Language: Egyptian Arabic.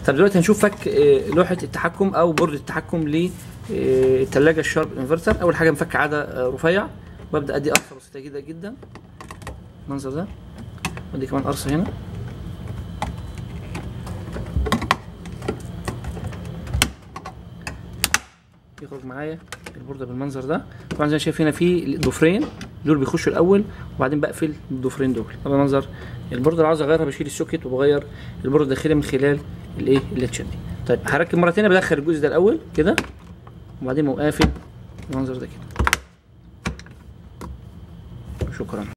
طب دلوقتي هنشوف فك آه، لوحه التحكم او بورد التحكم للثلاجه الشارب انفرتر اول حاجه بنفك عاده آه، رفيع وابدا ادي قرصه بسيطه جدا جدا المنظر ده ودي كمان قرصه هنا يخرج معايا البورده بالمنظر ده طبعا زي ما شايف هنا في ضفرين دول بيخشوا الاول وبعدين بقفل الضفرين دول طبعا منظر البورده اللي عاوز اغيرها بشيل السوكت وبغير البورده الداخليه من خلال الايه الليتشن دي طيب هركب مره تانية بدخل الجزء ده الاول كده وبعدين بقوم قافل المنظر ده كده شكرا